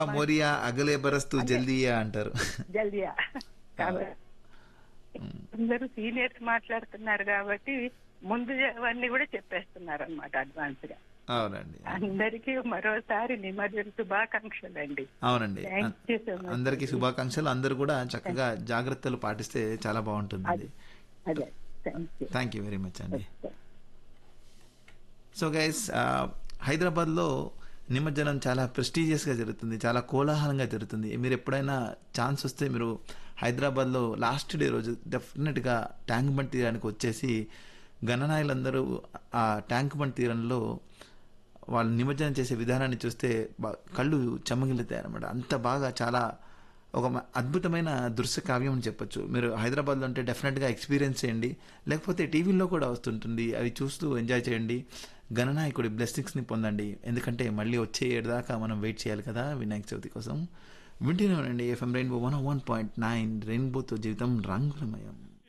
మోరియా అగలే బరస్తు జల్దీయా అంటారు జల్దియా కాబట్టి అందరూ సీనియర్స్ మాట్లాడుతున్నారు కాబట్టి ముందు అవన్నీ కూడా చెప్పేస్తున్నారు అనమాట అడ్వాన్స్ గా అవునండి అందరికీ మరోసారి నిమజ్జన శుభాకాంక్షలు అండి అవునండి థ్యాంక్ యూ సో మచ్ అందరికీ శుభాకాంక్షలు అందరూ కూడా చక్కగా జాగ్రత్తలు పాటిస్తే చాలా బాగుంటుంది అదే thank you thank you very much అండి సో గైస్ హైదరాబాద్లో నిమజ్జనం చాలా ప్రెస్టీజియస్గా జరుగుతుంది చాలా కోలాహలంగా జరుగుతుంది మీరు ఎప్పుడైనా ఛాన్స్ వస్తే మీరు హైదరాబాద్లో లాస్ట్ డే రోజు డెఫినెట్గా ట్యాంక్ బండ్ తీరానికి వచ్చేసి గణనాయులందరూ ఆ ట్యాంక్ బండ్ తీరంలో వాళ్ళు నిమజ్జనం చేసే విధానాన్ని చూస్తే బా- కళ్ళు చెమ్మగిలుతాయి అనమాట అంత బాగా చాలా ఒక మ- అద్భుతమైన దృశ్య కావ్యం అని చెప్పొచ్చు మీరు హైదరాబాద్లో ఉంటే డెఫినెట్గా ఎక్స్పీరియన్స్ చేయండి లేకపోతే టీవీలో కూడా వస్తుంటుంది అవి చూస్తూ ఎంజాయ్ చేయండి గణనాయకుడి బ్లెస్సింగ్స్ని పొందండి ఎందుకంటే మళ్ళీ వచ్చే ఏడు దాకా మనం వెయిట్ చేయాలి కదా వినాయక చవితి కోసం వింటూనే ఉండండి FM rainbow one one point nine రెయిన్బోతో జీవితం రంగులమయం